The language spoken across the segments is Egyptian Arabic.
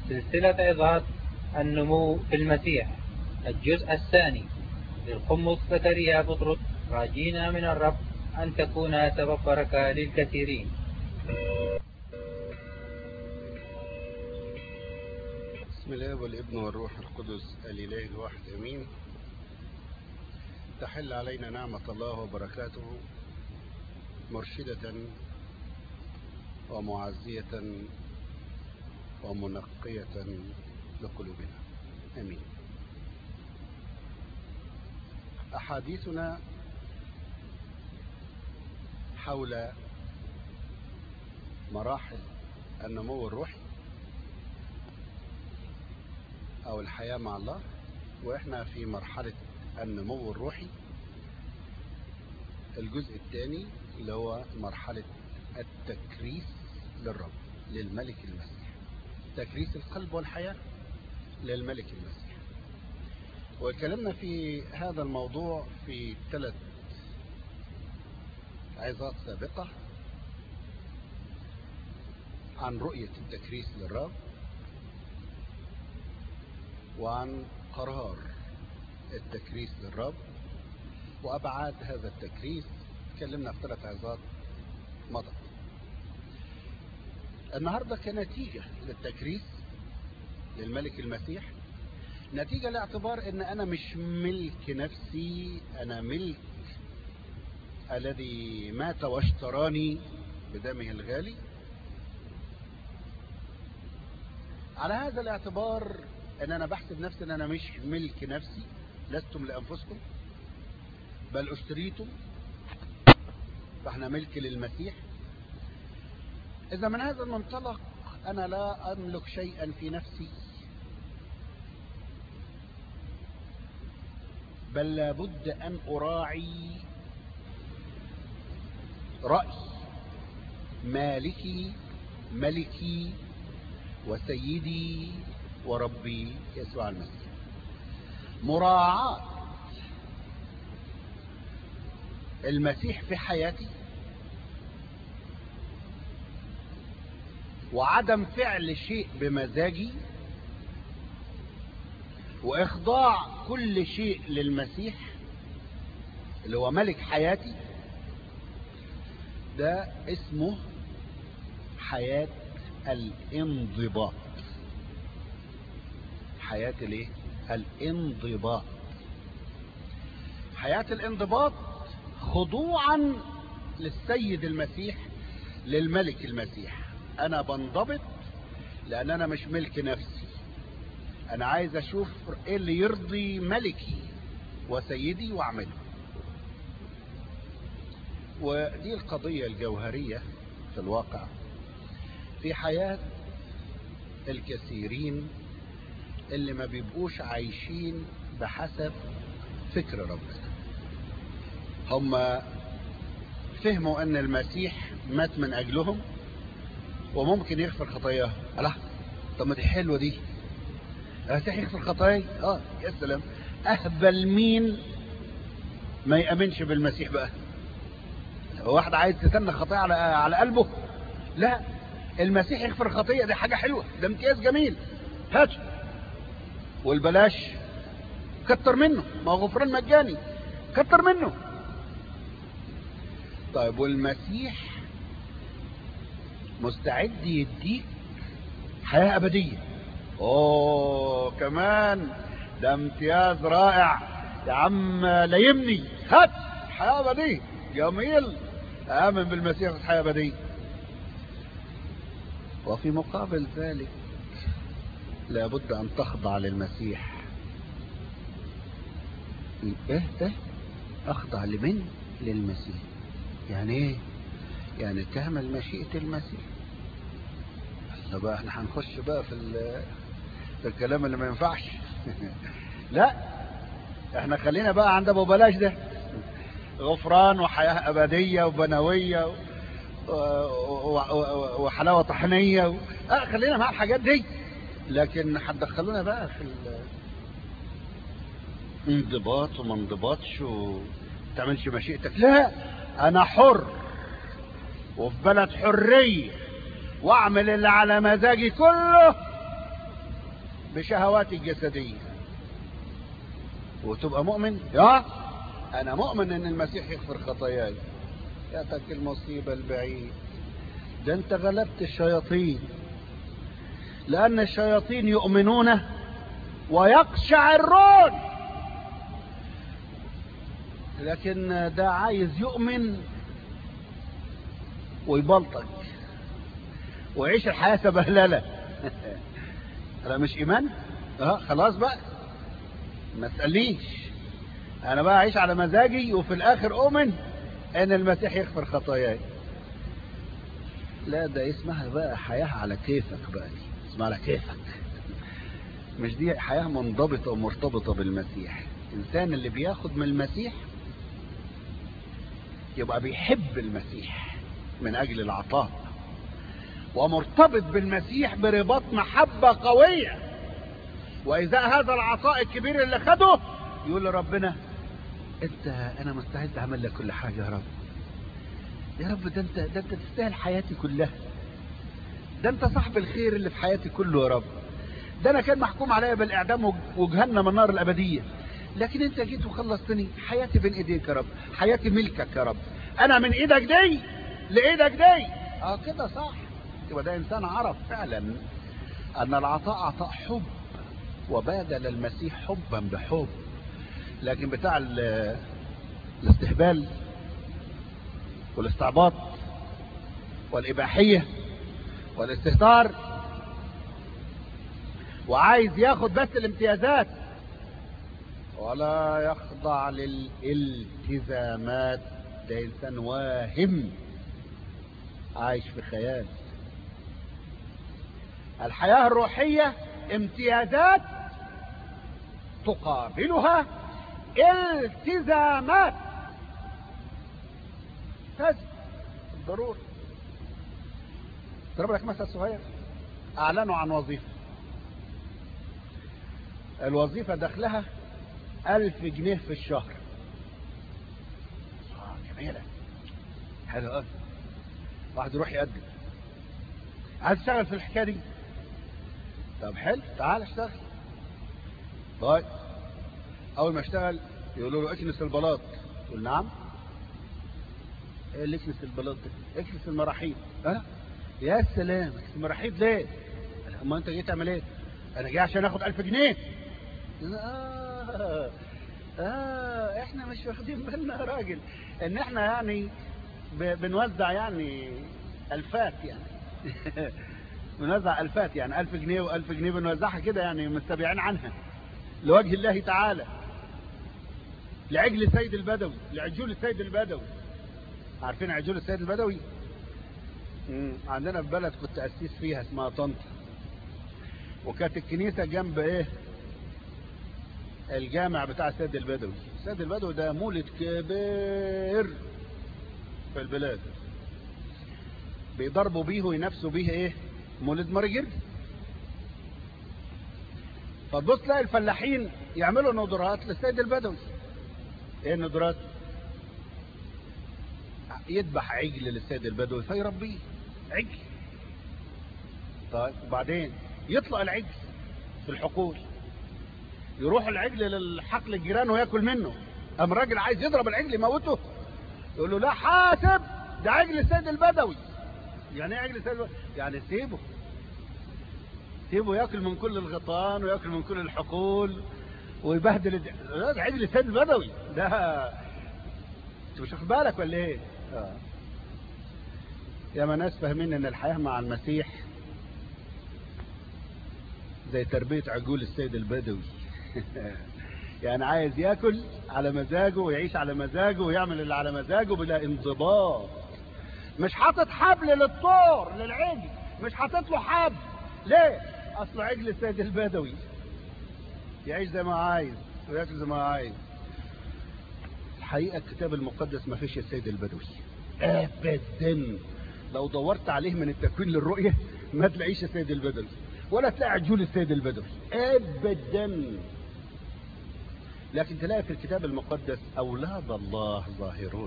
سلسلة عظات النمو في المسيح الجزء الثاني للخمس زكريا بطرس راجينا من الرب أن تكون سبب بركة للكثيرين بسم الله والابن والروح القدس الإله الواحد أمين تحل علينا نعمة الله وبركاته مرشدة ومعزية ومنقية لقلوبنا امين احاديثنا حول مراحل النمو الروحي او الحياة مع الله واحنا في مرحلة النمو الروحي الجزء الثاني اللي هو مرحلة التكريس للرب للملك المسيح تكريس القلب والحياة للملك المسيح وكلمنا في هذا الموضوع في ثلاث عظات سابقة عن رؤية التكريس للرب وعن قرار التكريس للرب وأبعاد هذا التكريس تكلمنا في ثلاث عظات مضت النهاردة كنتيجة للتكريس للملك المسيح نتيجة لاعتبار ان انا مش ملك نفسي انا ملك الذي مات واشتراني بدمه الغالي على هذا الاعتبار ان انا بحسب نفسي ان انا مش ملك نفسي لستم لانفسكم بل اشتريتم فاحنا ملك للمسيح اذا من هذا المنطلق انا لا املك شيئا في نفسي بل لابد ان اراعي راي مالكي ملكي وسيدي وربي يسوع المسيح مراعاه المسيح في حياتي وعدم فعل شيء بمزاجي واخضاع كل شيء للمسيح اللي هو ملك حياتي ده اسمه حياة الانضباط حياة الايه الانضباط حياة الانضباط خضوعا للسيد المسيح للملك المسيح انا بنضبط لان انا مش ملك نفسي انا عايز اشوف ايه اللي يرضي ملكي وسيدي واعمله ودي القضية الجوهرية في الواقع في حياة الكثيرين اللي ما بيبقوش عايشين بحسب فكر ربنا هم فهموا ان المسيح مات من اجلهم وممكن يغفر خطاياهم الله طب ما دي حلوه دي المسيح يغفر خطاياي اه يا سلام اهبل مين ما يامنش بالمسيح بقى هو واحد عايز تسنى خطايا على على قلبه لا المسيح يغفر خطيه دي حاجه حلوه ده امتياز جميل هات والبلاش كتر منه ما هو غفران مجاني كتر منه طيب والمسيح مستعد يديك حياة أبدية أوه كمان ده امتياز رائع يا عم ليمني هات حياة أبدية جميل آمن بالمسيح في الحياة أبدية وفي مقابل ذلك لابد أن تخضع للمسيح ايه ده اخضع لمن للمسيح يعني ايه يعني تعمل مشيئة المسيح الله بقى احنا هنخش بقى في, في الكلام اللي ما ينفعش لا احنا خلينا بقى عند ابو بلاش ده غفران وحياة ابدية وبنوية وحلاوة طحنية و... اه خلينا مع الحاجات دي لكن هتدخلونا بقى في انضباط وما انضباطش وتعملش مشيئتك لا انا حر وفي بلد حرية واعمل اللي على مزاجي كله بشهواتي الجسدية وتبقى مؤمن يا انا مؤمن ان المسيح يغفر خطاياي ياتك المصيبة البعيد ده انت غلبت الشياطين لان الشياطين يؤمنون ويقشعرون لكن ده عايز يؤمن ويبلطج ويعيش الحياة سبهللة لا مش ايمان اه خلاص بقى ما تسأليش انا بقى اعيش على مزاجي وفي الاخر اؤمن ان المسيح يغفر خطاياي لا ده اسمها بقى حياة على كيفك بقى دي اسمها على كيفك مش دي حياة منضبطة ومرتبطة بالمسيح الانسان اللي بياخد من المسيح يبقى بيحب المسيح من اجل العطاء ومرتبط بالمسيح برباط محبة قوية واذا هذا العطاء الكبير اللي خده يقول لربنا انت انا مستعد اعمل لك كل حاجة يا رب يا رب ده انت ده انت تستاهل حياتي كلها ده انت صاحب الخير اللي في حياتي كله يا رب ده انا كان محكوم عليا بالاعدام وجهنم النار الابديه لكن انت جيت وخلصتني حياتي بين ايديك يا رب حياتي ملكك يا رب انا من ايدك دي لايدك دي اه كده صح يبقى ده انسان عرف فعلا ان العطاء عطاء حب وبادل المسيح حبا بحب لكن بتاع الاستهبال والاستعباط والإباحية والاستهتار وعايز ياخد بس الامتيازات ولا يخضع للالتزامات ده إنسان واهم عايش في خيال الحياة الروحية امتيازات تقابلها التزامات لازم ضروري ضرب لك مثل صغير اعلنوا عن وظيفة الوظيفة دخلها الف جنيه في الشهر اه جميلة حلو قوي واحد يروح يقدم عايز تشتغل في الحكاية دي طب حلو تعال اشتغل طيب اول ما اشتغل يقولوا له اكنس البلاط يقول نعم ايه اللي اكنس البلاط ده اكنس المراحيض ها يا سلام اكنس المراحيض ليه اما انت جيت تعمل ايه انا جاي عشان اخد 1000 جنيه آه آه احنا مش واخدين بالنا يا راجل ان احنا يعني بنوزع يعني الفات يعني بنوزع الفات يعني 1000 جنيه و1000 جنيه بنوزعها كده يعني مستبيعين عنها لوجه الله تعالى لعجل السيد البدوي لعجول السيد البدوي عارفين عجول السيد البدوي مم. عندنا في بلد كنت أسيس فيها اسمها طنطا وكانت الكنيسة جنب ايه الجامع بتاع السيد البدوي السيد البدوي ده مولد كبير في البلاد بيضربوا بيه وينافسوا بيه ايه مولد مرجر فتبص تلاقي الفلاحين يعملوا ندرات للسيد البدوي ايه الندرات يذبح عجل للسيد البدوي فيربيه عجل طيب وبعدين يطلع العجل في الحقول يروح العجل للحقل الجيران وياكل منه قام راجل عايز يضرب العجل يموته يقول له لا حاسب ده عجل السيد البدوي يعني ايه عجل السيد البدوي يعني سيبه سيبه ياكل من كل الغطان وياكل من كل الحقول ويبهدل الد... ده عجل السيد البدوي ده انت مش واخد بالك ولا ايه آه. يا ما ناس فاهمين ان الحياه مع المسيح زي تربيه عجول السيد البدوي يعني عايز ياكل على مزاجه ويعيش على مزاجه ويعمل اللي على مزاجه بلا انضباط مش حاطط حبل للطور للعجل مش حاطط له حبل ليه اصله عجل السيد البدوي يعيش زي ما عايز وياكل زي ما عايز الحقيقه الكتاب المقدس ما فيش السيد البدوي ابدا لو دورت عليه من التكوين للرؤيه ما تلاقيش السيد البدوي ولا تلاقي عجول السيد البدوي ابدا لكن تلاقي في الكتاب المقدس اولاد الله ظاهرون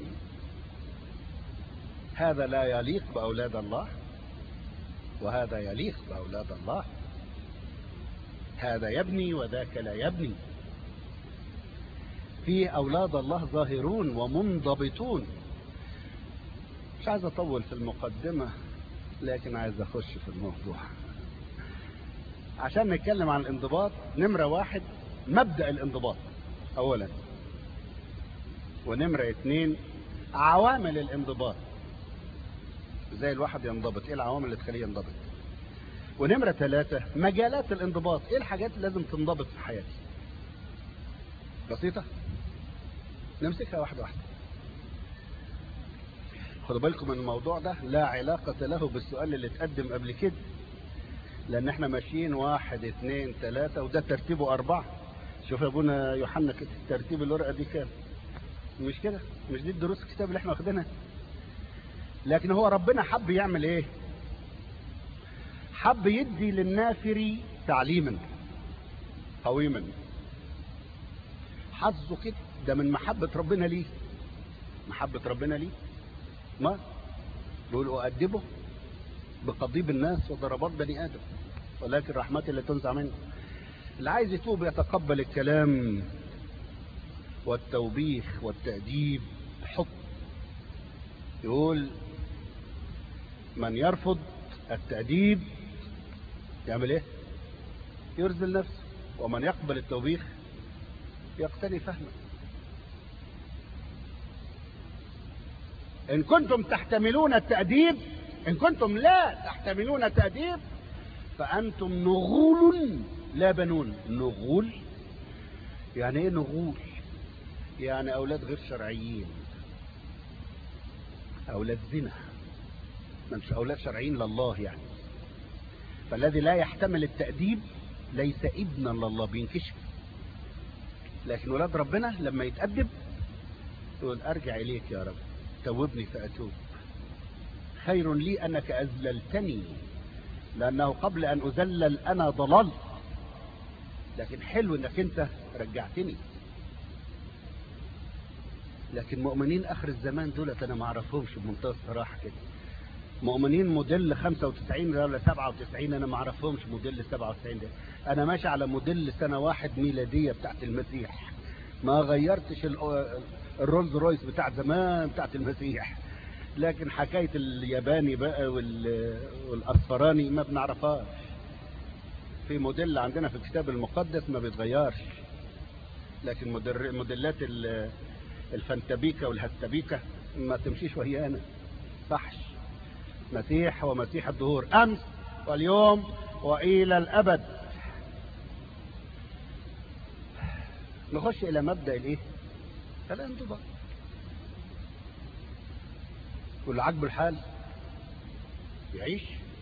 هذا لا يليق باولاد الله وهذا يليق باولاد الله هذا يبني وذاك لا يبني في أولاد الله ظاهرون ومنضبطون مش عايز أطول في المقدمة لكن عايز أخش في الموضوع عشان نتكلم عن الانضباط نمرة واحد مبدأ الانضباط أولا ونمرة اتنين عوامل الانضباط ازاي الواحد ينضبط ايه العوامل اللي تخليه ينضبط ونمرة ثلاثة مجالات الانضباط ايه الحاجات اللي لازم تنضبط في حياتي بسيطة نمسكها واحدة واحدة خدوا بالكم من الموضوع ده لا علاقة له بالسؤال اللي اتقدم قبل كده لان احنا ماشيين واحد اثنين ثلاثة وده ترتيبه اربعة شوف يا ابونا يوحنا كده ترتيب الورقة دي كام مش كده مش دي الدروس الكتاب اللي احنا واخدينها لكن هو ربنا حب يعمل ايه حب يدي للنافري تعليما قويما حظه كده ده من محبة ربنا ليه محبة ربنا ليه ما بيقول أؤدبه بقضيب الناس وضربات بني آدم ولكن رحمتي لا تنزع منه اللي عايز يتوب يتقبل الكلام والتوبيخ والتأديب بحب يقول من يرفض التأديب يعمل ايه يرزل نفسه ومن يقبل التوبيخ يقتني فهمه إن كنتم تحتملون التأديب إن كنتم لا تحتملون التأديب فأنتم نغول لا بنون نغول يعني إيه نغول يعني أولاد غير شرعيين أولاد زنا مش أولاد شرعيين لله يعني فالذي لا يحتمل التأديب ليس ابنا لله بينكشف لكن ولاد ربنا لما يتأدب يقول أرجع إليك يا رب توبني فأتوب خير لي أنك أذللتني لأنه قبل أن أذلل أنا ضللت لكن حلو أنك أنت رجعتني لكن مؤمنين آخر الزمان دولت أنا ما أعرفهمش بمنتهى الصراحة كده مؤمنين موديل 95 ولا 97 أنا ما أعرفهمش موديل 97 ده أنا ماشي على موديل سنة واحد ميلادية بتاعت المسيح ما غيرتش الرولز رويس بتاع زمان بتاعت المسيح لكن حكاية الياباني بقى والأصفراني ما بنعرفهاش في موديل عندنا في الكتاب المقدس ما بيتغيرش لكن موديلات الفانتابيكا والهستابيكا ما تمشيش وهيانا صحش مسيح ومسيح الدهور أمس واليوم وإلى الأبد نخش إلى مبدأ الإيه؟ الانضباط واللي عاجبه الحال يعيش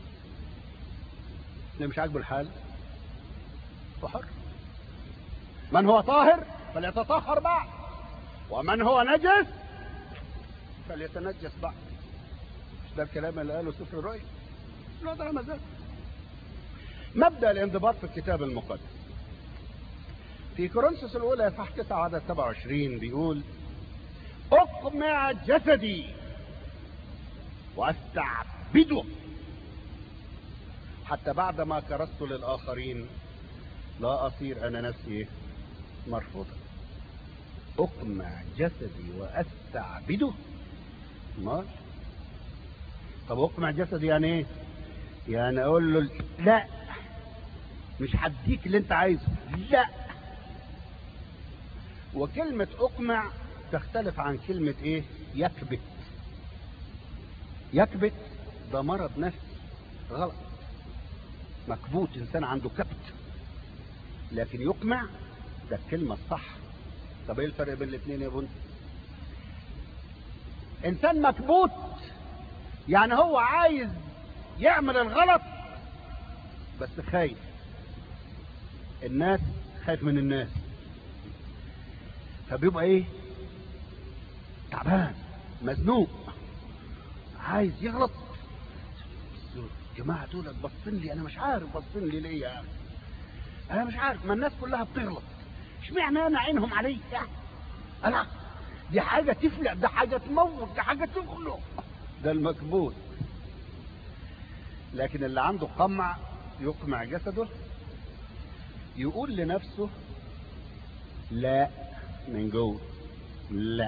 اللي مش عاجبه الحال فحر من هو طاهر فليتطهر بعض ومن هو نجس فليتنجس بعض مش ده الكلام اللي قاله سفر الرؤيا لا ده مزاج مبدأ الانضباط في الكتاب المقدس في كورنثوس الأولى صح 9 عدد 27 بيقول أقمع جسدي واستعبده حتى بعدما كرست للآخرين لا أصير أنا نفسي مرفوضا أقمع جسدي وأستعبده مال طب أقمع جسدي يعني إيه؟ يعني أقول له لا مش هديك اللي أنت عايزه لا وكلمة أقمع تختلف عن كلمة إيه؟ يكبت يكبت ده مرض نفسي غلط مكبوت إنسان عنده كبت لكن يقمع ده الكلمة الصح طب إيه الفرق بين الاثنين يا بنت؟ إنسان مكبوت يعني هو عايز يعمل الغلط بس خايف الناس خايف من الناس فبيبقى ايه تعبان مزنوق عايز يغلط الجماعة دول باصين لي انا مش عارف باصين لي ليه يعني انا مش عارف ما الناس كلها بتغلط اشمعنى انا عينهم عليا يعني انا دي حاجة تفلق ده حاجة تموت ده حاجة تخلق ده المكبوت لكن اللي عنده قمع يقمع جسده يقول لنفسه لا من جوه لا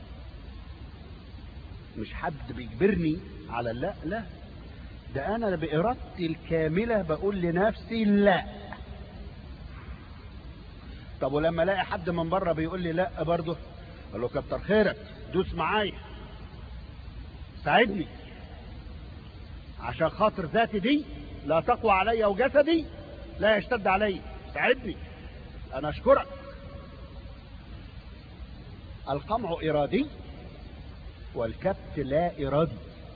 مش حد بيجبرني على لا لا ده انا بارادتي الكامله بقول لنفسي لا طب ولما الاقي حد من بره بيقول لي لا برضه اقول له كتر خيرك دوس معايا ساعدني عشان خاطر ذاتي دي لا تقوى عليا وجسدي لا يشتد علي ساعدني انا اشكرك القمع ارادي والكبت لا ارادي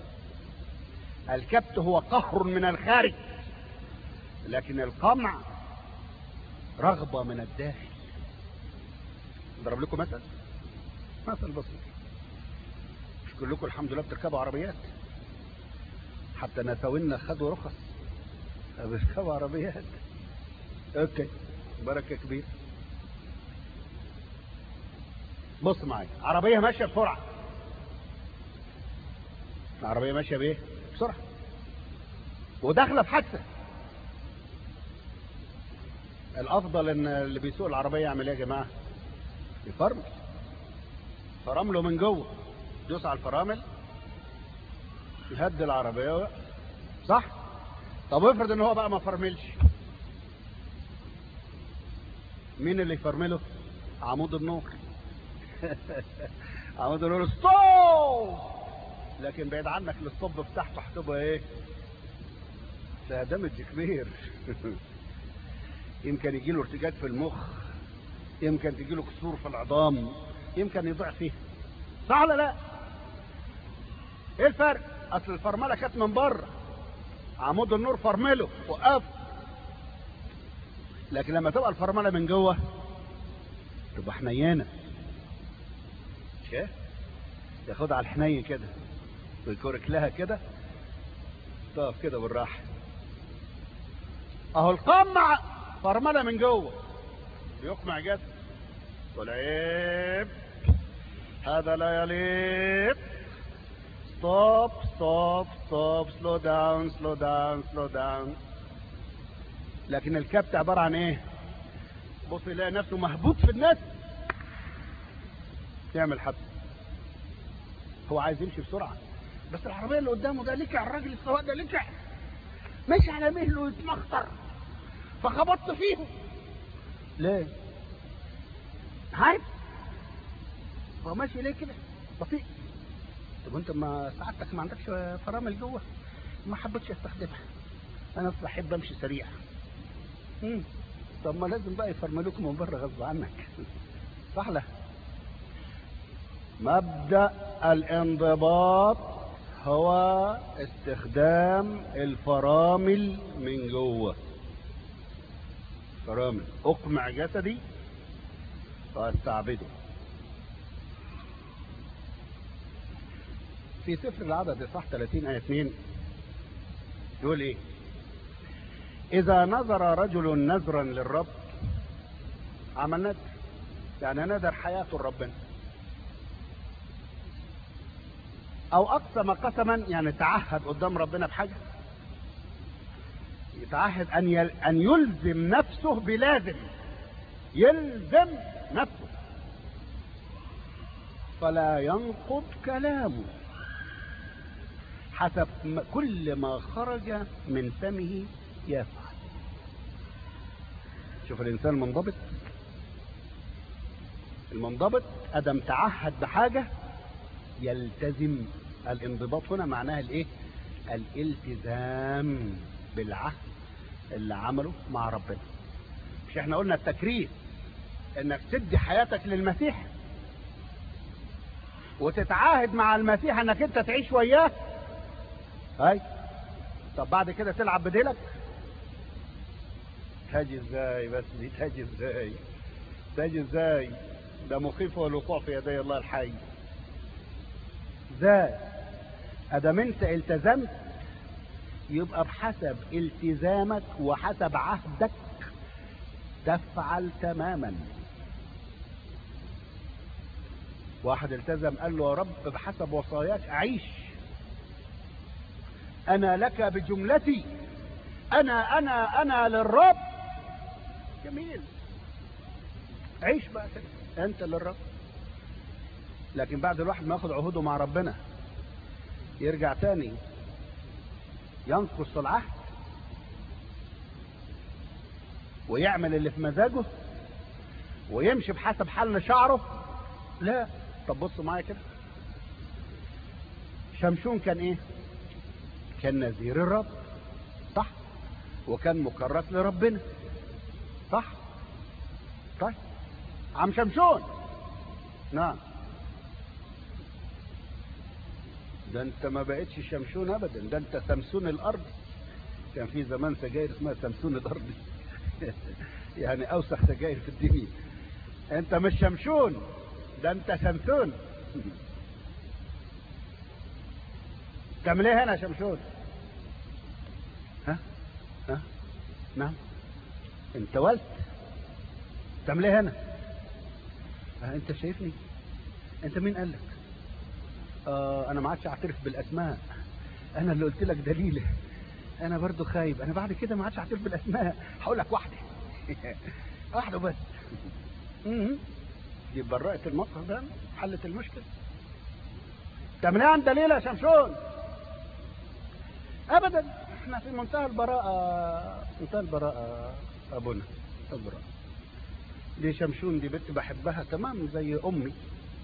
الكبت هو قهر من الخارج لكن القمع رغبة من الداخل اضرب لكم مثل مثل بسيط مش كلكم الحمد لله بتركبوا عربيات حتى نساوينا خدوا رخص بيركبوا عربيات اوكي بركة كبير بص معايا عربية ماشية بسرعة العربية ماشية بايه بسرعة وداخلة في حادثة الافضل ان اللي بيسوق العربية يعمل ايه يا جماعة يفرمل فرمله من جوه دوس على الفرامل يهد العربية صح طب افرض ان هو بقى ما فرملش مين اللي يفرمله عمود النور عمود النور ستوب لكن بعيد عنك الستوب بتاعته هتبقى ايه ده دمج كبير يمكن يجي له ارتجاج في المخ يمكن تجي له كسور في العظام يمكن يضيع فيه صح ولا لا ايه الفرق اصل الفرمله كانت من بره عمود النور فرمله وقف لكن لما تبقى الفرمله من جوه تبقى حنينه شايف ياخدها على الحنين كده ويكورك لها كده تقف كده بالراحه اهو القمع فرمله من جوه يقمع جد والعيب هذا لا يليق ستوب ستوب ستوب سلو داون سلو داون سلو داون لكن الكبت عبارة عن ايه بص يلاقي نفسه مهبوط في الناس يعمل حبس هو عايز يمشي بسرعة بس العربية اللي قدامه ده لكع الراجل السواق ده لكع ماشي على مهله يتمخطر فخبطت فيه ليه عارف هو ماشي ليه كده بطيء طب انت ما سعادتك ما عندكش فرامل جوه ما حبيتش استخدمها انا اصلا احب امشي سريع مم. طب ما لازم بقى يفرملوك من بره غصب عنك صح لا مبدا الانضباط هو استخدام الفرامل من جوه فرامل اقمع جسدي واستعبده في سفر العدد صح 30 آية 2 يقول ايه إذا نذر رجل نذرا للرب عمل نذر يعني نذر حياته لربنا أو أقسم قسما يعني تعهد قدام ربنا بحاجة يتعهد أن يل... أن يلزم نفسه بلازم يلزم نفسه فلا ينقض كلامه حسب كل ما خرج من فمه يفعل شوف الانسان المنضبط المنضبط ادم تعهد بحاجه يلتزم الانضباط هنا معناها الايه الالتزام بالعهد اللي عمله مع ربنا مش احنا قلنا التكريس انك تدي حياتك للمسيح وتتعاهد مع المسيح انك انت تعيش وياه هاي طب بعد كده تلعب بديلك تاجي ازاي بس دي تاجي ازاي تاجي ازاي ده مخيف والوقوع في يدي الله الحي ازاي ادام انت التزمت يبقى بحسب التزامك وحسب عهدك تفعل تماما واحد التزم قال له يا رب بحسب وصاياك اعيش انا لك بجملتي انا انا انا للرب جميل عيش بقى كده انت للرب لكن بعد الواحد ما ياخد عهوده مع ربنا يرجع تاني ينقص العهد ويعمل اللي في مزاجه ويمشي بحسب حل شعره لا طب بصوا معايا كده شمشون كان ايه كان نذير الرب صح وكان مكرس لربنا صح طيب عم شمشون نعم ده انت ما بقتش شمشون ابدا ده انت سمسون الارض كان في زمان سجاير اسمها سمسون الارض يعني اوسخ سجاير في الدنيا انت مش شمشون ده انت سمسون تعمل ايه هنا يا شمشون ها ها نعم انت ولد تعمل ايه هنا ها انت شايفني انت مين قال لك آه انا ما عادش اعترف بالاسماء انا اللي قلت لك دليل انا برضو خايب انا بعد كده ما عادش اعترف بالاسماء هقول لك واحده واحده بس مم. دي برأت الموقف ده حلت المشكله تعمل ايه عند دليل يا شمشون ابدا احنا في منتهى البراءة منتهى البراءة ابونا البراءة دي شمشون دي بنت بحبها تمام زي امي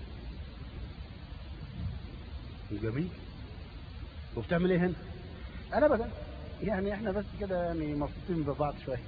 جميل وبتعمل ايه هنا انا ابدا يعني احنا بس كده يعني مبسوطين ببعض شويه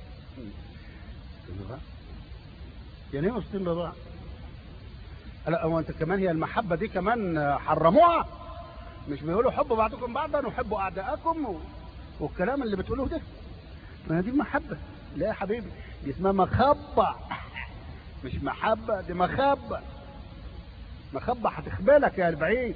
يعني ايه مبسوطين ببعض لا هو انت كمان هي المحبه دي كمان حرموها مش بيقولوا حبوا بعضكم بعضا وحبوا اعداءكم و... والكلام اللي بتقولوه ده ما دي محبه لا يا حبيبي دي اسمها مخبه مش محبه دي مخبه مخبه هتخبلك يا البعيد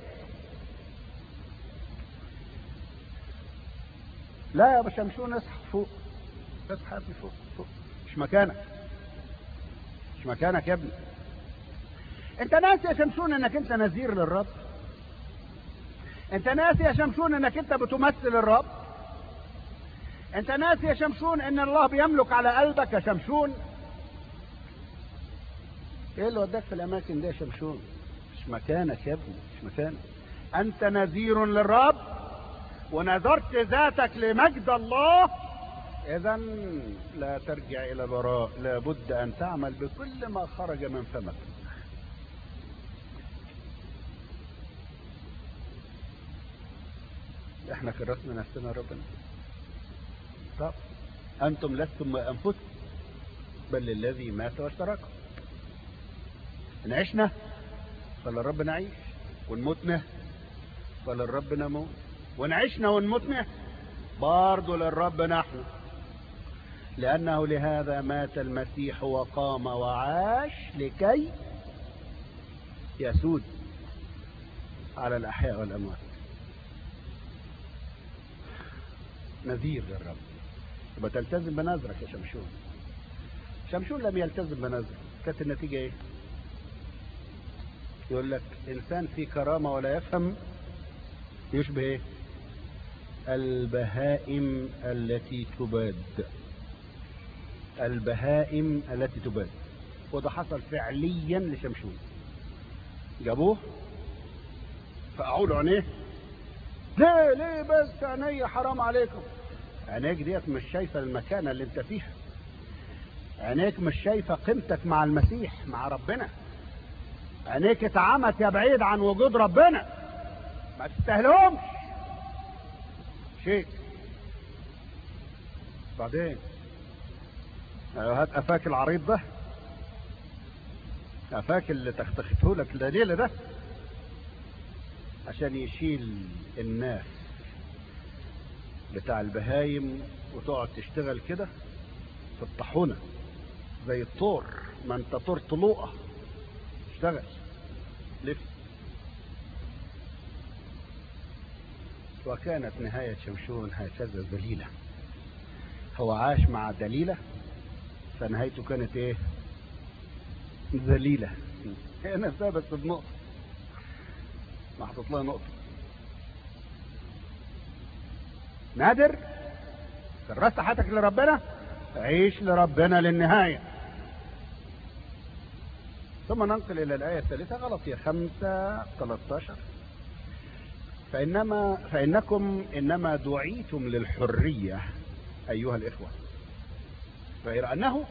لا يا بشمشون اصحى فوق اصحى يا ابني فوق فوق مش مكانك مش مكانك يا ابني انت ناسي يا شمشون انك انت نذير للرب انت ناسي يا شمشون انك انت بتمثل الرب انت ناسي يا شمشون ان الله بيملك على قلبك يا شمشون ايه اللي وداك في الاماكن دي يا شمشون مش مكانك يا ابني مش مكانك انت نذير للرب ونذرت ذاتك لمجد الله اذا لا ترجع الى الوراء لابد ان تعمل بكل ما خرج من فمك احنا كرسنا نفسنا ربنا طب انتم لستم ما انفسكم بل الذي مات واشتركم ان عشنا فللرب نعيش وان متنا فللرب نموت وان عشنا وان متنا برضه للرب نحن لأنه لهذا مات المسيح وقام وعاش لكي يسود على الأحياء والأموات نذير للرب يبقى تلتزم بنذرك يا شمشون شمشون لم يلتزم بنذره كانت النتيجة ايه يقول لك انسان في كرامة ولا يفهم يشبه ايه البهائم التي تباد البهائم التي تباد وده حصل فعليا لشمشون جابوه فقعوا له عينيه ليه ليه بس عينيا حرام عليكم عينيك ديت مش شايفه المكانه اللي انت فيها عينيك مش شايفه قيمتك مع المسيح مع ربنا عينيك اتعمت يا بعيد عن وجود ربنا ما تستاهلهمش شيء بعدين هات قفاك العريض ده قفاك اللي تختخته لك الليله ده عشان يشيل الناس بتاع البهايم وتقعد تشتغل كده في الطاحونه زي الطور ما انت طور طلوقه اشتغل لف وكانت نهاية شمشون هكذا ذليلة هو عاش مع دليلة فنهايته كانت ايه ذليلة هي نفسها بس بنقطة محطوط لها نقطة نادر كرست حياتك لربنا عيش لربنا للنهاية ثم ننقل إلى الآية الثالثة غلطية خمسة 13 فإنما فإنكم إنما دعيتم للحرية أيها الإخوة غير أنه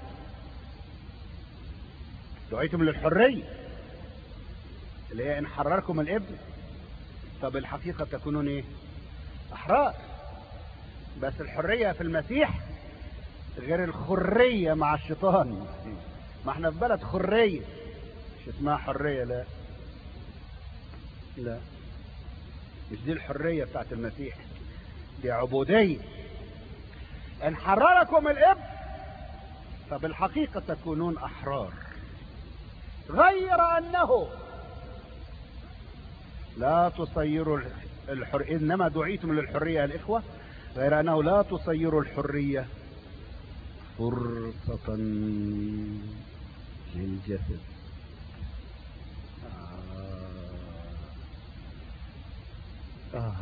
دعيتم للحرية اللي هي إن حرركم الابن فبالحقيقة تكونون إيه؟ أحرار بس الحرية في المسيح غير الخرية مع الشيطان ما احنا في بلد خرية مش اسمها حرية لا لا مش دي الحرية بتاعت المسيح دي عبودية ان حرركم الابن فبالحقيقة تكونون احرار غير انه لا تصيروا الحر انما دعيتم للحرية الاخوة غير انه لا تصيروا الحرية فرصة للجسد آه. آه.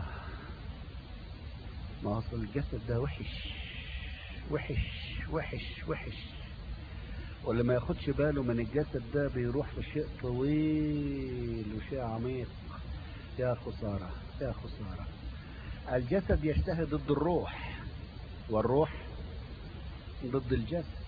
ما أصل الجسد ده وحش وحش وحش وحش واللي ما ياخدش باله من الجسد ده بيروح في شيء طويل وشيء عميق يا خسارة يا خسارة الجسد يشتهي ضد الروح والروح ضد الجسد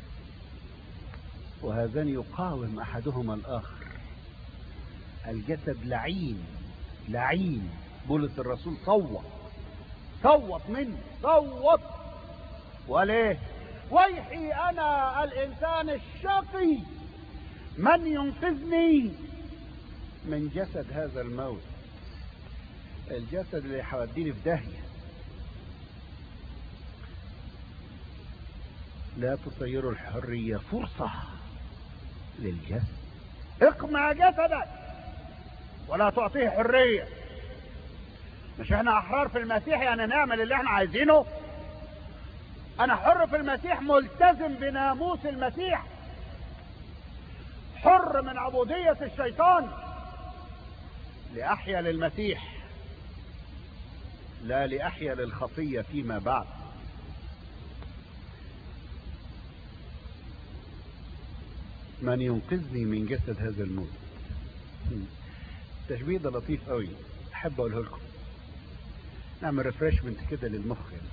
وهذان يقاوم احدهما الاخر الجسد لعين لعين بولس الرسول صوت صوت مني صوت وليه ويحي انا الانسان الشقي من ينقذني من جسد هذا الموت الجسد اللي هيوديني في داهيه لا تصيروا الحرية فرصة للجسد اقمع جسدك ولا تعطيه حرية مش احنا احرار في المسيح يعني نعمل اللي احنا عايزينه انا حر في المسيح ملتزم بناموس المسيح حر من عبودية الشيطان لأحيا للمسيح لا لأحيا للخطية فيما بعد من ينقذني من جسد هذا الموت التشبيه ده لطيف قوي احب اقوله لكم نعمل ريفرشمنت كده للمخ يعني.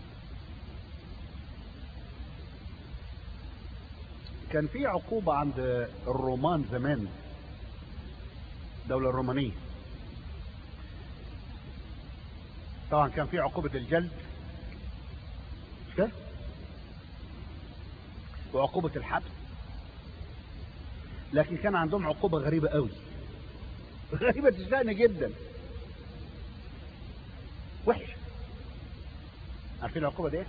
كان في عقوبة عند الرومان زمان الدولة الرومانية طبعا كان في عقوبة الجلد مش كده وعقوبة الحبس لكن كان عندهم عقوبة غريبة قوي غريبة الشأن جدا وحش عارفين العقوبة دي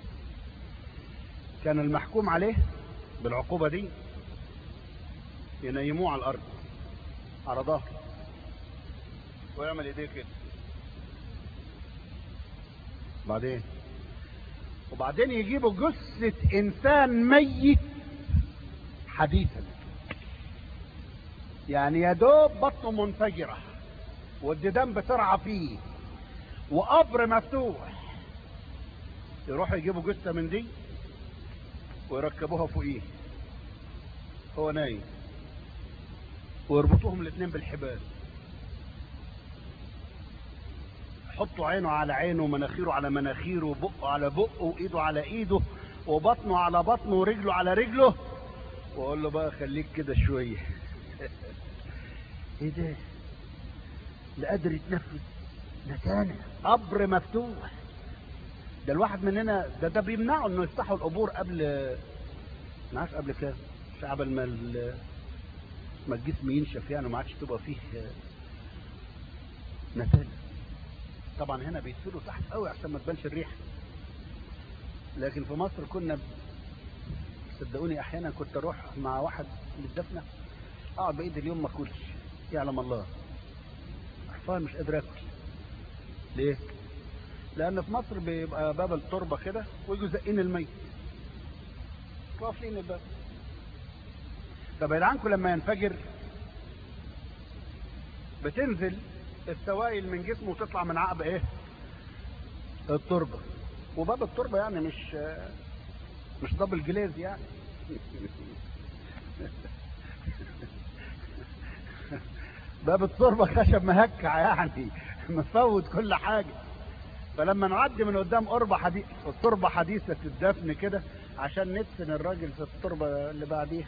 كان المحكوم عليه بالعقوبة دي ينيموه على الأرض على ظهره ويعمل ايديه كده بعدين وبعدين يجيبوا جثة إنسان ميت حديثا يعني يا دوب بطنه منفجرة والديدان بترعى فيه وقبر مفتوح يروحوا يجيبوا جثة من دي ويركبوها فوقيه هو نايم ويربطوهم الاثنين بالحبال يحطوا عينه على عينه ومناخيره على مناخيره وبقه على بقه وايده على ايده وبطنه على بطنه ورجله على رجله واقول له بقى خليك كده شويه ايه ده لا قادر يتنفس نتانة قبر مفتوح ده الواحد مننا ده ده بيمنعه انه يفتحوا القبور قبل ما عارف قبل كده مش قبل ما ال- ما الجسم ينشف يعني وما عادش تبقى فيه نتانة طبعا هنا بيدفلوا تحت قوي عشان ما تبانش الريحه لكن في مصر كنا صدقوني احيانا كنت اروح مع واحد للدفنه اقعد بايد اليوم ما اكلش يعلم الله حرفيا مش قادر اكل ليه لان في مصر بيبقى باب التربه كده ويجوا زقين الميت واقفين الباب طب يا جدعانكم لما ينفجر بتنزل السوائل من جسمه وتطلع من عقب ايه التربه وباب التربه يعني مش مش دبل جليز يعني باب التربة خشب مهكع يعني مفوت كل حاجة فلما نعدي من قدام قربة حديث التربة حديثة الدفن كده عشان ندفن الراجل في التربة اللي بعديها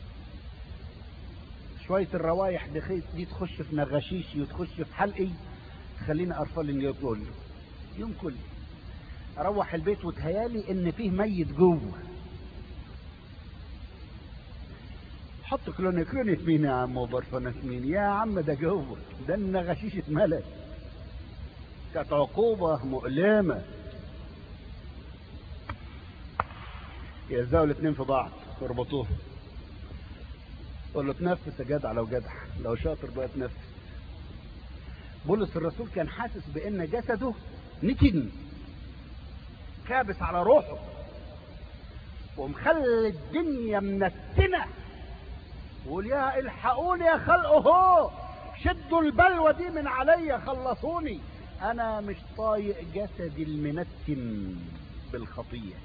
شوية الروايح دي, دي تخش في نغشيشي وتخش في حلقي تخليني قرفان اليوم كله يوم كله اروح البيت وتهيالي ان فيه ميت جوه حط كلونيكرونيك مين يا عم وبرفانات مين يا عم ده جوه ده النغشيش اتملت كانت عقوبة مؤلمة يلزقوا الاتنين في بعض ويربطوهم قول له تنفس يا جدع لو جدع لو شاطر بقى تنفس بولس الرسول كان حاسس بان جسده نتن كابس على روحه ومخلي الدنيا منتنه وقول يا الحقوني يا خلقه شدوا البلوه دي من عليا خلصوني انا مش طايق جسدي المنتن بالخطيه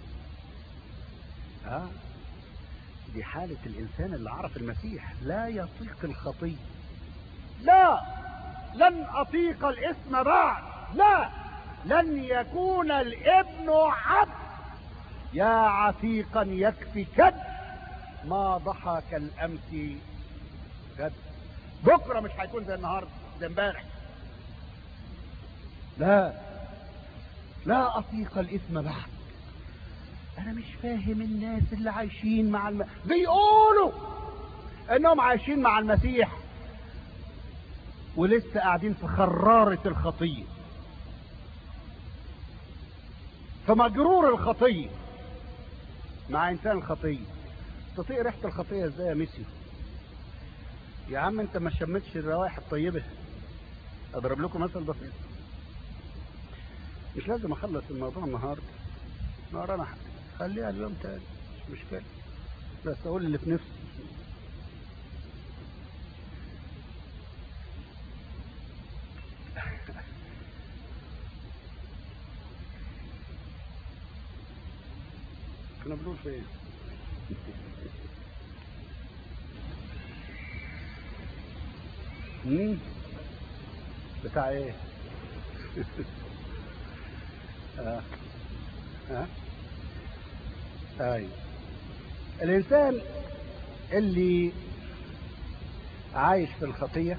ها دي حالة الإنسان اللي عرف المسيح لا يطيق الخطية لا لن أطيق الاسم بعد لا لن يكون الابن عبد يا عتيقا يكفي كد ما ضحك الأمس غد بكرة مش هيكون زي النهاردة زي امبارح لا لا أطيق الاسم بعد انا مش فاهم الناس اللي عايشين مع الم... بيقولوا انهم عايشين مع المسيح ولسه قاعدين في خرارة الخطية في مجرور الخطية مع انسان الخطية تطيق ريحة الخطية ازاي يا ميسيو يا عم انت ما شمتش الروائح الطيبة اضرب لكم مثل بسيط مش لازم اخلص الموضوع النهارده ورانا حاجه خليها اليوم تاني مش مشكلة بس اقول اللي في نفسي كنا بنقول في ايه مم؟ بتاع ايه آه. آه. ايوه الانسان اللي عايش في الخطية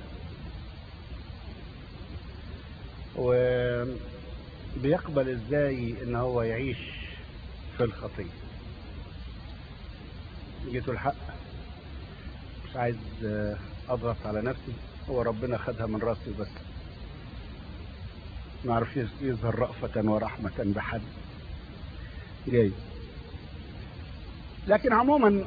وبيقبل ازاي ان هو يعيش في الخطية جيته الحق مش عايز اضغط على نفسي هو ربنا خدها من راسي بس ما عرفش يظهر رأفة ورحمة بحد جاي لكن عموما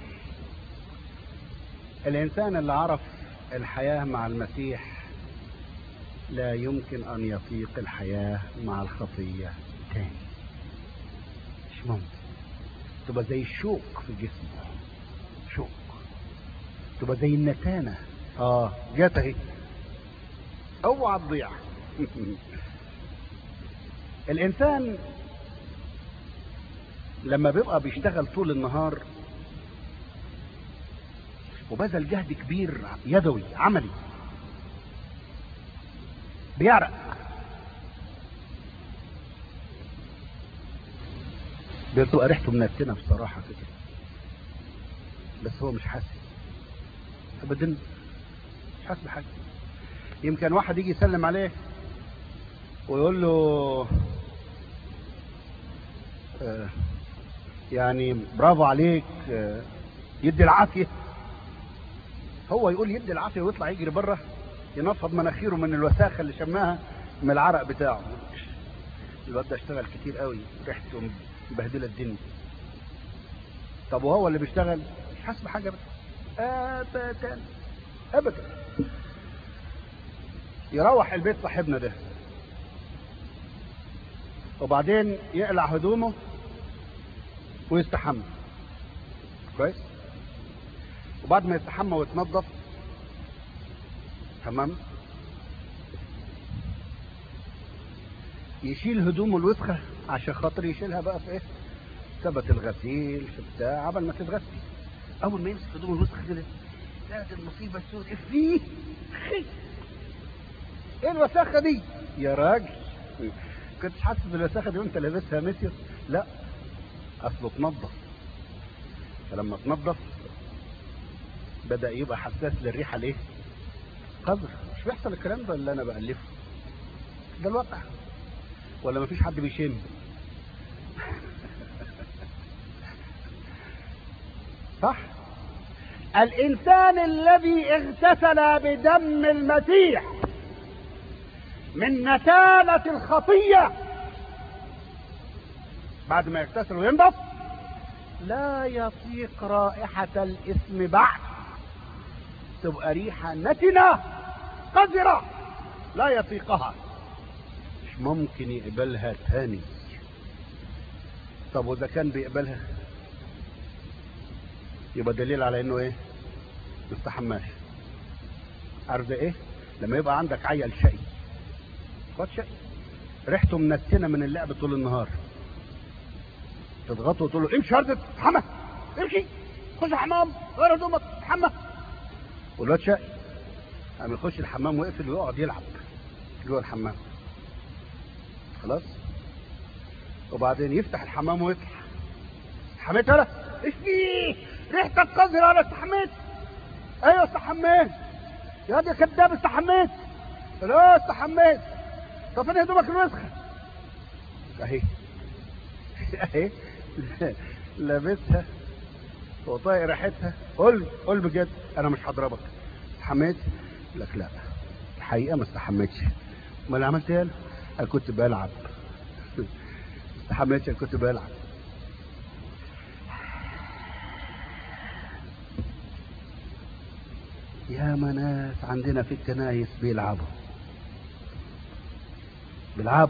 الانسان اللي عرف الحياة مع المسيح لا يمكن ان يطيق الحياة مع الخطية تاني مش ممكن تبقى زي الشوك في جسمه شوك تبقى زي النتانة اه جات اهي اوعى تضيع الانسان لما بيبقى بيشتغل طول النهار وبذل جهد كبير يدوي عملي بيعرق بتبقى ريحته منتنه بصراحه كده بس هو مش حاسس ابدا مش حاسس بحاجه يمكن واحد يجي يسلم عليه ويقول له آه يعني برافو عليك آه يدي العافيه هو يقول يدي العافيه ويطلع يجري بره ينفض مناخيره من الوساخه اللي شماها من العرق بتاعه الواد ده اشتغل كتير قوي ريحته مبهدله الدنيا طب وهو اللي بيشتغل مش حاسس بحاجه بس ابدا ابدا يروح البيت صاحبنا ده وبعدين يقلع هدومه ويستحمى كويس وبعد ما يستحمى ويتنظف تمام يشيل هدومه الوسخه عشان خاطر يشيلها بقى في ايه ثبت الغسيل في بتاع قبل ما تتغسل اول ما يمسك هدوم الوسخ كده لا دي المصيبه السوداء فيه خي. ايه الوساخه دي يا راجل كنتش حاسس بالوساخه دي وانت لابسها ميسيوس لا اصله تنظف فلما تنظف بدا يبقى حساس للريحه ليه قذر مش بيحصل الكلام ده اللي انا بالفه ده الواقع ولا مفيش حد بيشم صح الانسان الذي اغتسل بدم المسيح من نتانة الخطية بعد ما يغتسل وينضف لا يطيق رائحة الاسم بعد تبقى ريحة نتنة قذرة لا يطيقها مش ممكن يقبلها تاني طب واذا كان بيقبلها يبقى دليل على انه ايه ما استحماش عارف ده ايه لما يبقى عندك عيل شقي واد شقي ريحته منتنه من اللعب طول النهار تضغطه وتقول له امشي هرد تحمى امشي خش الحمام غير هدومك تحمى والواد شقي قام يخش الحمام ويقفل ويقعد يلعب جوه الحمام خلاص وبعدين يفتح الحمام ويطلع حميت انا ايش فيه ريحتك قذرة انا استحميت ايوه استحميت يا دي كداب استحميت لا استحميت طب فين هدومك الوسخة اهي اهي لابسها وطايق ريحتها قول قول بجد انا مش هضربك استحميت لك لا الحقيقه ما استحميتش امال عملت ايه انا كنت بلعب استحميتش انا كنت بلعب يا ناس عندنا في الكنايس بيلعبوا بيلعبوا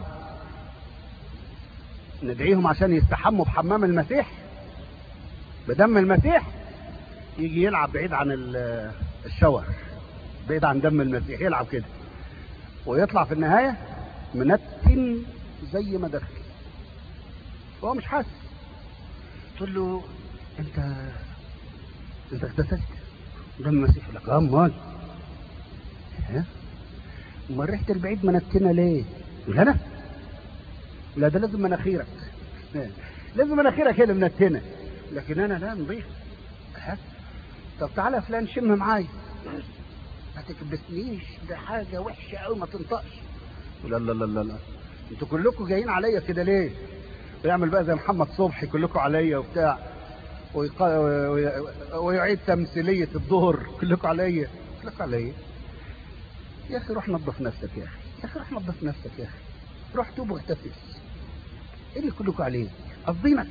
ندعيهم عشان يستحموا بحمام المسيح بدم المسيح يجي يلعب بعيد عن ال- الشاور بعيد عن دم المسيح يلعب كده ويطلع في النهاية منتن زي ما دخل هو مش حاسس تقول له انت انت اغتسلت دم المسيح يقول لك اه امال ها؟ امال ريحه البعيد منتنه ليه؟ يقول انا لا ده لازم مناخيرك لازم مناخيرك هي اللي منتنه لكن انا لا نظيف ها؟ طب تعالى يا فلان شم معايا ما تكبسنيش ده حاجه وحشه قوي ما تنطقش لا لا لا لا لا انتوا كلكم جايين عليا كده ليه؟ ويعمل بقى زي محمد صبحي كلكم عليا وبتاع ويق... وي- ويعيد تمثيلية الظهر كلكم عليا كلكم عليا يا أخي روح نظف نفسك يا أخي يا أخي روح نظف نفسك يا أخي روح توب واغتسل إيه اللي كلكم عليه قصدينك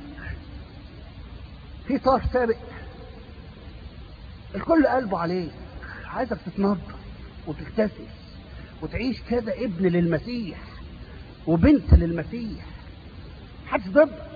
في طار سابق الكل قلبه عليك عايزك تتنظف وتغتسل وتعيش كذا ابن للمسيح وبنت للمسيح محدش ضدك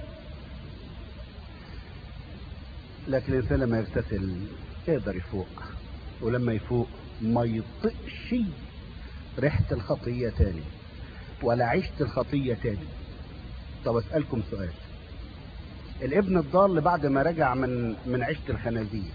لكن الانسان لما يغتسل يقدر يفوق ولما يفوق ما يطقش ريحة الخطية تاني ولا عيشة الخطية تاني طب اسألكم سؤال الابن الضال بعد ما رجع من من عيشة الخنازير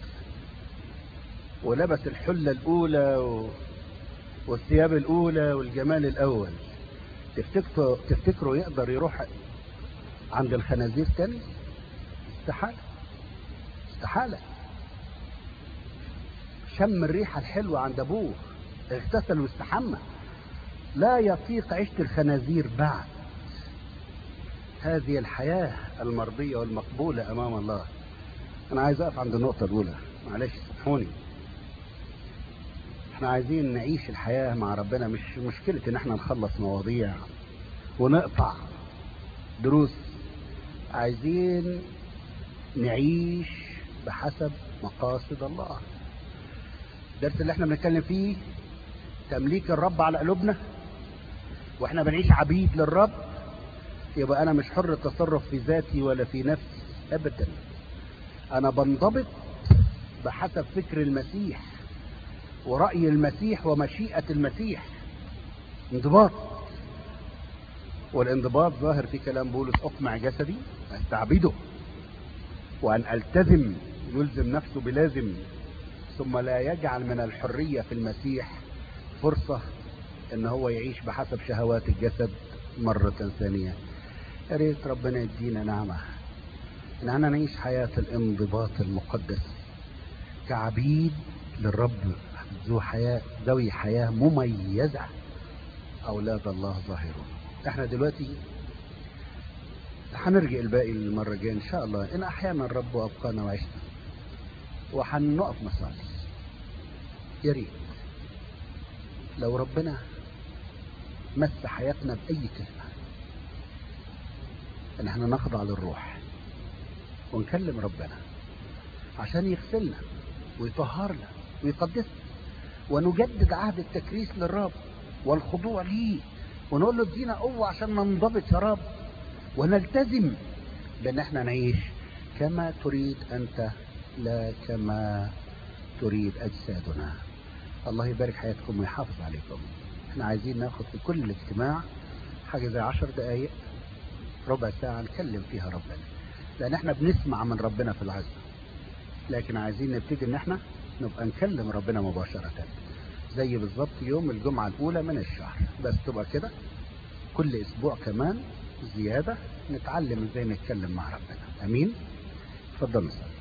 ولبس الحلة الأولى و... والثياب الأولى والجمال الأول تفتكروا تفتكروا يقدر يروح عند الخنازير تاني؟ استحالة استحالة شم الريحة الحلوة عند أبوه اغتسل واستحمى لا يطيق عيشة الخنازير بعد هذه الحياة المرضية والمقبولة أمام الله أنا عايز أقف عند النقطة الأولى معلش سامحوني احنا عايزين نعيش الحياة مع ربنا مش مشكلة ان احنا نخلص مواضيع ونقطع دروس عايزين نعيش بحسب مقاصد الله الدرس اللي احنا بنتكلم فيه تمليك الرب على قلوبنا واحنا بنعيش عبيد للرب يبقى انا مش حر التصرف في ذاتي ولا في نفسي ابدا انا بنضبط بحسب فكر المسيح ورأي المسيح ومشيئة المسيح انضباط والانضباط ظاهر في كلام بولس اقمع جسدي استعبده وان التزم يلزم نفسه بلازم ثم لا يجعل من الحرية في المسيح فرصة ان هو يعيش بحسب شهوات الجسد مرة ثانية يا ريت ربنا يدينا نعمة ان احنا نعيش حياة الانضباط المقدس كعبيد للرب ذو حياة ذوي حياة مميزة اولاد الله ظاهرون احنا دلوقتي هنرجع الباقي المرة الجاية ان شاء الله ان احيانا الرب وابقانا وعشنا وهنقف نصلي يا ريت لو ربنا مس حياتنا بأي كلمة إن احنا نخضع للروح ونكلم ربنا عشان يغسلنا ويطهرنا ويقدسنا ونجدد عهد التكريس للرب والخضوع ليه ونقول له ادينا قوة عشان ننضبط يا رب ونلتزم بان احنا نعيش كما تريد انت لا كما تريد اجسادنا الله يبارك حياتكم ويحافظ عليكم احنا عايزين ناخد في كل الاجتماع حاجة زي عشر دقايق ربع ساعة نكلم فيها ربنا لان احنا بنسمع من ربنا في العزة لكن عايزين نبتدي ان احنا نبقى نكلم ربنا مباشرة زي بالظبط يوم الجمعة الاولى من الشهر بس تبقى كده كل اسبوع كمان زيادة نتعلم ازاي نتكلم مع ربنا امين اتفضل نصلي